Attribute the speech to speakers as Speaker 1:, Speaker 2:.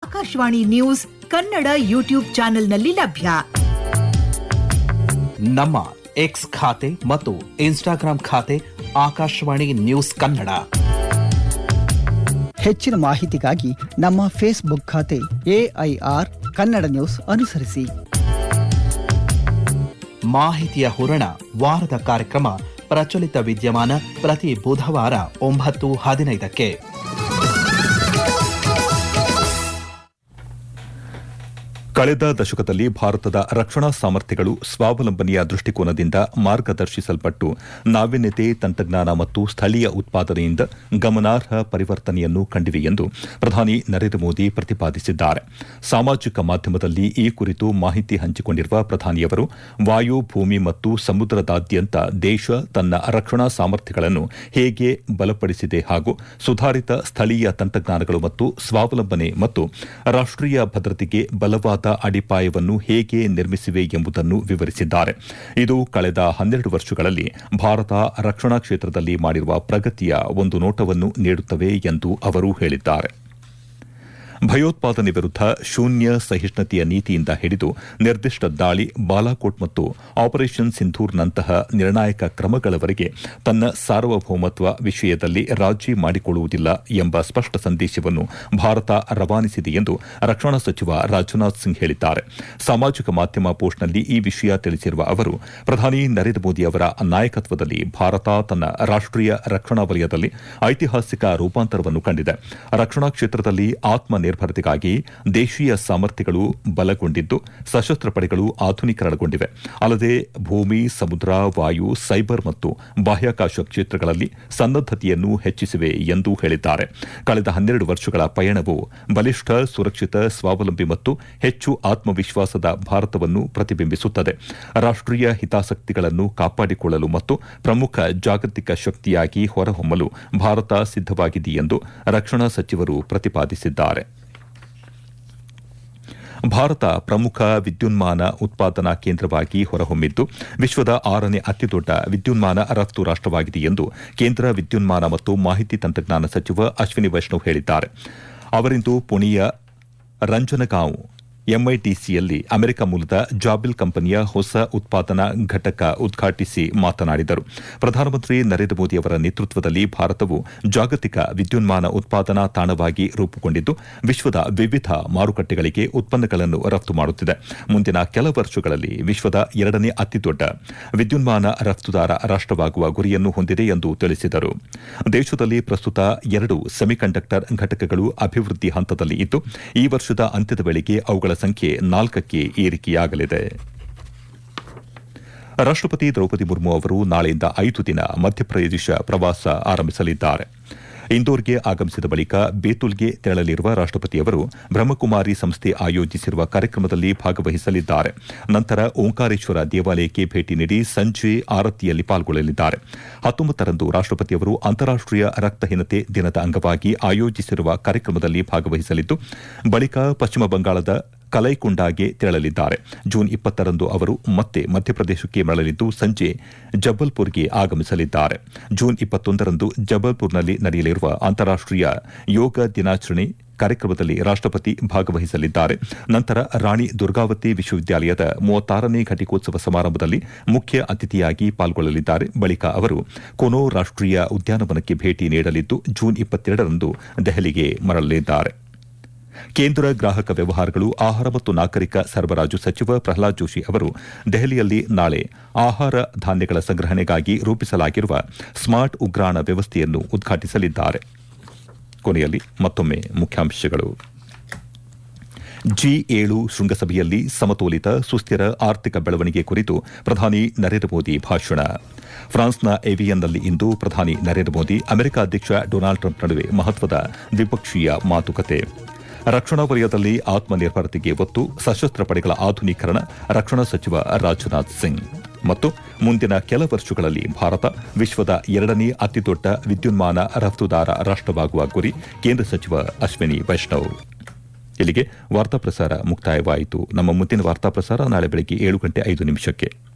Speaker 1: Akashvani news Kannada YouTube ಚಾನೆಲ್ನಲ್ಲಿ ಲಭ್ಯ
Speaker 2: ನಮ್ಮ ಎಕ್ಸ್ ಖಾತೆ ಮತ್ತು ಇನ್ಸ್ಟಾಗ್ರಾಂ ಖಾತೆ ಆಕಾಶವಾಣಿ ನ್ಯೂಸ್ ಕನ್ನಡ
Speaker 3: ಹೆಚ್ಚಿನ ಮಾಹಿತಿಗಾಗಿ ನಮ್ಮ ಫೇಸ್ಬುಕ್ ಖಾತೆ ಎಐಆರ್ ಕನ್ನಡ ನ್ಯೂಸ್ ಅನುಸರಿಸಿ
Speaker 2: ಮಾಹಿತಿಯ ಹೂರಣ ವಾರದ ಕಾರ್ಯಕ್ರಮ ಪ್ರಚಲಿತ ವಿದ್ಯಮಾನ ಪ್ರತಿ ಬುಧವಾರ ಒಂಬತ್ತು ಹದಿನೈದಕ್ಕೆ
Speaker 4: ಕಳೆದ ದಶಕದಲ್ಲಿ ಭಾರತದ ರಕ್ಷಣಾ ಸಾಮರ್ಥ್ಯಗಳು ಸ್ವಾವಲಂಬನೆಯ ದೃಷ್ಟಿಕೋನದಿಂದ ಮಾರ್ಗದರ್ಶಿಸಲ್ಪಟ್ಟು ನಾವೀನ್ಯತೆ ತಂತ್ರಜ್ಞಾನ ಮತ್ತು ಸ್ಥಳೀಯ ಉತ್ಪಾದನೆಯಿಂದ ಗಮನಾರ್ಹ ಪರಿವರ್ತನೆಯನ್ನು ಕಂಡಿವೆ ಎಂದು ಪ್ರಧಾನಿ ನರೇಂದ್ರ ಮೋದಿ ಪ್ರತಿಪಾದಿಸಿದ್ದಾರೆ ಸಾಮಾಜಿಕ ಮಾಧ್ಯಮದಲ್ಲಿ ಈ ಕುರಿತು ಮಾಹಿತಿ ಹಂಚಿಕೊಂಡಿರುವ ಪ್ರಧಾನಿಯವರು ವಾಯು ಭೂಮಿ ಮತ್ತು ಸಮುದ್ರದಾದ್ಯಂತ ದೇಶ ತನ್ನ ರಕ್ಷಣಾ ಸಾಮರ್ಥ್ಯಗಳನ್ನು ಹೇಗೆ ಬಲಪಡಿಸಿದೆ ಹಾಗೂ ಸುಧಾರಿತ ಸ್ಥಳೀಯ ತಂತ್ರಜ್ಞಾನಗಳು ಮತ್ತು ಸ್ವಾವಲಂಬನೆ ಮತ್ತು ರಾಷ್ಟೀಯ ಭದ್ರತೆಗೆ ಬಲವಾದ ಅಡಿಪಾಯವನ್ನು ಹೇಗೆ ನಿರ್ಮಿಸಿವೆ ಎಂಬುದನ್ನು ವಿವರಿಸಿದ್ದಾರೆ ಇದು ಕಳೆದ ಹನ್ನೆರಡು ವರ್ಷಗಳಲ್ಲಿ ಭಾರತ ರಕ್ಷಣಾ ಕ್ಷೇತ್ರದಲ್ಲಿ ಮಾಡಿರುವ ಪ್ರಗತಿಯ ಒಂದು ನೋಟವನ್ನು ನೀಡುತ್ತವೆ ಎಂದು ಅವರು ಹೇಳಿದ್ದಾರೆ ಭಯೋತ್ಪಾದನೆ ವಿರುದ್ಧ ಶೂನ್ಯ ಸಹಿಷ್ಣುತೆಯ ನೀತಿಯಿಂದ ಹಿಡಿದು ನಿರ್ದಿಷ್ಟ ದಾಳಿ ಬಾಲಾಕೋಟ್ ಮತ್ತು ಆಪರೇಷನ್ ಸಿಂಧೂರ್ನಂತಹ ನಿರ್ಣಾಯಕ ಕ್ರಮಗಳವರೆಗೆ ತನ್ನ ಸಾರ್ವಭೌಮತ್ವ ವಿಷಯದಲ್ಲಿ ರಾಜಿ ಮಾಡಿಕೊಳ್ಳುವುದಿಲ್ಲ ಎಂಬ ಸ್ಪಷ್ಟ ಸಂದೇಶವನ್ನು ಭಾರತ ರವಾನಿಸಿದೆ ಎಂದು ರಕ್ಷಣಾ ಸಚಿವ ರಾಜನಾಥ್ ಸಿಂಗ್ ಹೇಳಿದ್ದಾರೆ ಸಾಮಾಜಿಕ ಮಾಧ್ಯಮ ಪೋಸ್ಟ್ನಲ್ಲಿ ಈ ವಿಷಯ ತಿಳಿಸಿರುವ ಅವರು ಪ್ರಧಾನಿ ನರೇಂದ್ರ ಮೋದಿ ಅವರ ನಾಯಕತ್ವದಲ್ಲಿ ಭಾರತ ತನ್ನ ರಾಷ್ಟೀಯ ರಕ್ಷಣಾ ವಲಯದಲ್ಲಿ ಐತಿಹಾಸಿಕ ರೂಪಾಂತರವನ್ನು ಕಂಡಿದೆ ರಕ್ಷಣಾ ಕ್ಷೇತ್ರದಲ್ಲಿ ಆತ್ಮ ನಿರ್ಭರತೆಗಾಗಿ ದೇಶೀಯ ಸಾಮರ್ಥ್ಯಗಳು ಬಲಗೊಂಡಿದ್ದು ಸಶಸ್ತ್ರ ಪಡೆಗಳು ಆಧುನೀಕರಣಗೊಂಡಿವೆ ಅಲ್ಲದೆ ಭೂಮಿ ಸಮುದ್ರ ವಾಯು ಸೈಬರ್ ಮತ್ತು ಬಾಹ್ಯಾಕಾಶ ಕ್ಷೇತ್ರಗಳಲ್ಲಿ ಸನ್ನದ್ದತೆಯನ್ನು ಹೆಚ್ಚಿಸಿವೆ ಎಂದು ಹೇಳಿದ್ದಾರೆ ಕಳೆದ ಹನ್ನೆರಡು ವರ್ಷಗಳ ಪಯಣವು ಬಲಿಷ್ಠ ಸುರಕ್ಷಿತ ಸ್ವಾವಲಂಬಿ ಮತ್ತು ಹೆಚ್ಚು ಆತ್ಮವಿಶ್ವಾಸದ ಭಾರತವನ್ನು ಪ್ರತಿಬಿಂಬಿಸುತ್ತದೆ ರಾಷ್ಟೀಯ ಹಿತಾಸಕ್ತಿಗಳನ್ನು ಕಾಪಾಡಿಕೊಳ್ಳಲು ಮತ್ತು ಪ್ರಮುಖ ಜಾಗತಿಕ ಶಕ್ತಿಯಾಗಿ ಹೊರಹೊಮ್ಮಲು ಭಾರತ ಸಿದ್ದವಾಗಿದೆ ಎಂದು ರಕ್ಷಣಾ ಸಚಿವರು ಪ್ರತಿಪಾದಿಸಿದ್ದಾರೆ ಭಾರತ ಪ್ರಮುಖ ವಿದ್ಯುನ್ಮಾನ ಉತ್ಪಾದನಾ ಕೇಂದ್ರವಾಗಿ ಹೊರಹೊಮ್ಮಿದ್ದು ವಿಶ್ವದ ಆರನೇ ಅತಿದೊಡ್ಡ ವಿದ್ಯುನ್ಮಾನ ರಫ್ತು ರಾಷ್ಟವಾಗಿದೆ ಎಂದು ಕೇಂದ್ರ ವಿದ್ಯುನ್ಮಾನ ಮತ್ತು ಮಾಹಿತಿ ತಂತ್ರಜ್ಞಾನ ಸಚಿವ ಅಶ್ವಿನಿ ವೈಷ್ಣವ್ ಹೇಳಿದ್ದಾರೆ ಅವರಿಂದು ಪುಣೆಯ ರಂಜನಗಾಂವ್ ಎಂಐಟಿಸಿಯಲ್ಲಿ ಅಮೆರಿಕ ಮೂಲದ ಜಾಬಿಲ್ ಕಂಪನಿಯ ಹೊಸ ಉತ್ಪಾದನಾ ಘಟಕ ಉದ್ಘಾಟಿಸಿ ಮಾತನಾಡಿದರು ಪ್ರಧಾನಮಂತ್ರಿ ನರೇಂದ್ರ ಮೋದಿ ಅವರ ನೇತೃತ್ವದಲ್ಲಿ ಭಾರತವು ಜಾಗತಿಕ ವಿದ್ಯುನ್ಮಾನ ಉತ್ಪಾದನಾ ತಾಣವಾಗಿ ರೂಪುಗೊಂಡಿದ್ದು ವಿಶ್ವದ ವಿವಿಧ ಮಾರುಕಟ್ಟೆಗಳಿಗೆ ಉತ್ಪನ್ನಗಳನ್ನು ರಫ್ತು ಮಾಡುತ್ತಿದೆ ಮುಂದಿನ ಕೆಲ ವರ್ಷಗಳಲ್ಲಿ ವಿಶ್ವದ ಎರಡನೇ ಅತಿದೊಡ್ಡ ವಿದ್ಯುನ್ಮಾನ ರಫ್ತುದಾರ ರಾಷ್ಟವಾಗುವ ಗುರಿಯನ್ನು ಹೊಂದಿದೆ ಎಂದು ತಿಳಿಸಿದರು ದೇಶದಲ್ಲಿ ಪ್ರಸ್ತುತ ಎರಡು ಸೆಮಿಕಂಡಕ್ಟರ್ ಘಟಕಗಳು ಅಭಿವೃದ್ಧಿ ಹಂತದಲ್ಲಿ ಇದ್ದು ಈ ವರ್ಷದ ಅಂತ್ಯದ ವೇಳೆಗೆ ಅವುಗಳ ಸಂಖ್ಯೆ ನಾಲ್ಕಕ್ಕೆ ಏರಿಕೆಯಾಗಲಿದೆ ರಾಷ್ಟಪತಿ ದ್ರೌಪದಿ ಮುರ್ಮು ಅವರು ನಾಳೆಯಿಂದ ಐದು ದಿನ ಮಧ್ಯಪ್ರದೇಶ ಪ್ರವಾಸ ಆರಂಭಿಸಲಿದ್ದಾರೆ ಇಂದೋರ್ಗೆ ಆಗಮಿಸಿದ ಬಳಿಕ ಬೇತುಲ್ಗೆ ತೆರಳಲಿರುವ ರಾಷ್ಟಪತಿಯವರು ಬ್ರಹ್ಮಕುಮಾರಿ ಸಂಸ್ಥೆ ಆಯೋಜಿಸಿರುವ ಕಾರ್ಯಕ್ರಮದಲ್ಲಿ ಭಾಗವಹಿಸಲಿದ್ದಾರೆ ನಂತರ ಓಂಕಾರೇಶ್ವರ ದೇವಾಲಯಕ್ಕೆ ಭೇಟಿ ನೀಡಿ ಸಂಜೆ ಆರತಿಯಲ್ಲಿ ಪಾಲ್ಗೊಳ್ಳಲಿದ್ದಾರೆ ಹತ್ತೊಂಬತ್ತರಂದು ರಾಷ್ಟಪತಿಯವರು ಅಂತಾರಾಷ್ಟೀಯ ರಕ್ತಹೀನತೆ ದಿನದ ಅಂಗವಾಗಿ ಆಯೋಜಿಸಿರುವ ಕಾರ್ಯಕ್ರಮದಲ್ಲಿ ಭಾಗವಹಿಸಲಿದ್ದು ಬಳಿಕ ಪಶ್ಚಿಮ ಬಂಗಾಳದ ಕಲೈಕುಂಡಾಗೆ ತೆರಳಲಿದ್ದಾರೆ ಜೂನ್ ಇಪ್ಪತ್ತರಂದು ಅವರು ಮತ್ತೆ ಮಧ್ಯಪ್ರದೇಶಕ್ಕೆ ಮರಳಲಿದ್ದು ಸಂಜೆ ಜಬ್ಬಲ್ಪುರ್ಗೆ ಆಗಮಿಸಲಿದ್ದಾರೆ ಜೂನ್ ಇಪ್ಪತ್ತೊಂದರಂದು ಜಬ್ಬಲ್ಪುರ್ನಲ್ಲಿ ನಡೆಯಲಿರುವ ಅಂತಾರಾಷ್ಟೀಯ ಯೋಗ ದಿನಾಚರಣೆ ಕಾರ್ಯಕ್ರಮದಲ್ಲಿ ರಾಷ್ಟಪತಿ ಭಾಗವಹಿಸಲಿದ್ದಾರೆ ನಂತರ ರಾಣಿ ದುರ್ಗಾವತಿ ವಿಶ್ವವಿದ್ಯಾಲಯದ ಮೂವತ್ತಾರನೇ ಘಟಿಕೋತ್ಸವ ಸಮಾರಂಭದಲ್ಲಿ ಮುಖ್ಯ ಅತಿಥಿಯಾಗಿ ಪಾಲ್ಗೊಳ್ಳಲಿದ್ದಾರೆ ಬಳಿಕ ಅವರು ಕೊನೋ ರಾಷ್ಟೀಯ ಉದ್ಯಾನವನಕ್ಕೆ ಭೇಟಿ ನೀಡಲಿದ್ದು ಜೂನ್ ಇಪ್ಪತ್ತೆರಡರಂದು ದೆಹಲಿಗೆ ಮರಳಲಿದ್ದಾರೆ ಕೇಂದ್ರ ಗ್ರಾಹಕ ವ್ಯವಹಾರಗಳು ಆಹಾರ ಮತ್ತು ನಾಗರಿಕ ಸರಬರಾಜು ಸಚಿವ ಪ್ರಹ್ಲಾದ್ ಜೋಶಿ ಅವರು ದೆಹಲಿಯಲ್ಲಿ ನಾಳೆ ಆಹಾರ ಧಾನ್ಯಗಳ ಸಂಗ್ರಹಣೆಗಾಗಿ ರೂಪಿಸಲಾಗಿರುವ ಸ್ಮಾರ್ಟ್ ಉಗ್ರಾಣ ವ್ಯವಸ್ಥೆಯನ್ನು ಉದ್ಘಾಟಿಸಲಿದ್ದಾರೆ ಕೊನೆಯಲ್ಲಿ ಮತ್ತೊಮ್ಮೆ ಮುಖ್ಯಾಂಶಗಳು ಜಿ ಏಳು ಶೃಂಗಸಭೆಯಲ್ಲಿ ಸಮತೋಲಿತ ಸುಸ್ಥಿರ ಆರ್ಥಿಕ ಬೆಳವಣಿಗೆ ಕುರಿತು ಪ್ರಧಾನಿ ನರೇಂದ್ರ ಮೋದಿ ಭಾಷಣ ಫ್ರಾನ್ಸ್ನ ಏವಿಯನ್ನಲ್ಲಿ ಇಂದು ಪ್ರಧಾನಿ ನರೇಂದ್ರ ಮೋದಿ ಅಮೆರಿಕ ಅಧ್ಯಕ್ಷ ಡೊನಾಲ್ಡ್ ಟ್ರಂಪ್ ನಡುವೆ ಮಹತ್ವದ ದ್ವಿಪಕ್ಷೀಯ ಮಾತುಕತೆ ರಕ್ಷಣಾ ವಲಯದಲ್ಲಿ ಆತ್ಮನಿರ್ಭರತೆಗೆ ಒತ್ತು ಸಶಸ್ತ್ರ ಪಡೆಗಳ ಆಧುನೀಕರಣ ರಕ್ಷಣಾ ಸಚಿವ ರಾಜನಾಥ್ ಸಿಂಗ್ ಮತ್ತು ಮುಂದಿನ ಕೆಲ ವರ್ಷಗಳಲ್ಲಿ ಭಾರತ ವಿಶ್ವದ ಎರಡನೇ ಅತಿದೊಡ್ಡ ವಿದ್ಯುನ್ಮಾನ ರಫ್ತುದಾರ ರಾಷ್ಟವಾಗುವ ಗುರಿ ಕೇಂದ್ರ ಸಚಿವ ಅಶ್ವಿನಿ ವೈಷ್ಣವ್ ಇಲ್ಲಿಗೆ ವಾರ್ತಾ ಪ್ರಸಾರ ಮುಕ್ತಾಯವಾಯಿತು ನಮ್ಮ ಮುಂದಿನ ವಾರ್ತಾ ಪ್ರಸಾರ ನಾಳೆ ಬೆಳಗ್ಗೆ ಏಳು ಗಂಟೆ ಐದು ನಿಮಿಷಕ್ಕೆ